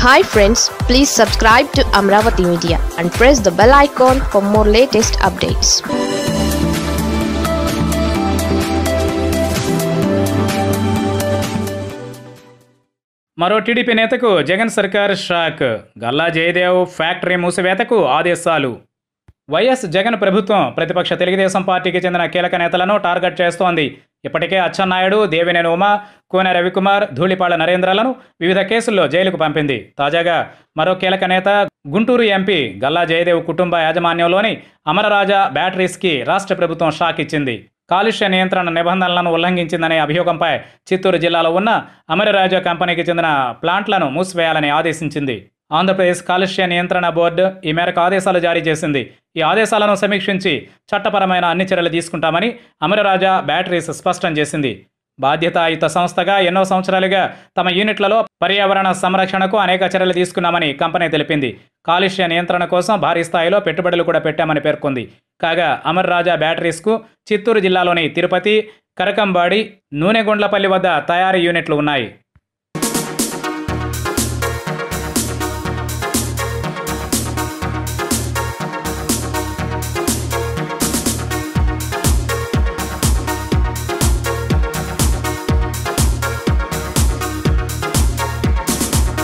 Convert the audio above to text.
hi friends please subscribe to Amaravati media and press the bell icon for more latest updates మరో టీడీపీ నేతకు జగన్ సర్కార్ shock Galla Jayadev factory మూసివేతకు ఆదేశాలు వైఎస్ జగన్ ప్రభుత్వం ప్రతిపక్ష తెలుగుదేశం పార్టీకి చెందిన కీలక నేతలను టార్గెట్ చేస్తోంది ఇప్పటికే అచ్చెన్నాయుడు దేవినేని ఉమ కోన రవికుమార్ ధూళిపాళ్ల నరేంద్రలను వివిధ కేసుల్లో జైలుకు పంపింది తాజాగా మరో కీలక నేత గుంటూరు ఎంపీ గల్లా జయదేవ్ కుటుంబ యాజమాన్యంలోని అమరరాజా బ్యాటరీస్కి రాష్ట్ర ప్రభుత్వం షాక్ ఇచ్చింది కాలుష్య నియంత్రణ నిబంధనలను ఉల్లంఘించిందనే అభియోగంపై చిత్తూరు జిల్లాలో ఉన్న అమరరాజా కంపెనీకి చెందిన ప్లాంట్లను మూసివేయాలని ఆదేశించింది ఆంధ్రప్రదేశ్ కాలుష్య నియంత్రణ బోర్డు ఈ మేరకు ఆదేశాలు జారీ చేసింది ఈ ఆదేశాలను సమీక్షించి చట్టపరమైన అన్ని చర్యలు తీసుకుంటామని అమరరాజా బ్యాటరీస్ స్పష్టం చేసింది బాధ్యతాయుత సంస్థగా ఎన్నో సంవత్సరాలుగా తమ యూనిట్లలో పర్యావరణ సంరక్షణకు అనేక చర్యలు తీసుకున్నామని కంపెనీ తెలిపింది కాలుష్య నియంత్రణ కోసం భారీ స్థాయిలో పెట్టుబడులు కూడా పెట్టామని పేర్కొంది కాగా అమర్ రాజా బ్యాటరీస్కు చిత్తూరు జిల్లాలోని తిరుపతి కరకంబాడి నూనెగుండ్లపల్లి వద్ద తయారీ యూనిట్లు ఉన్నాయి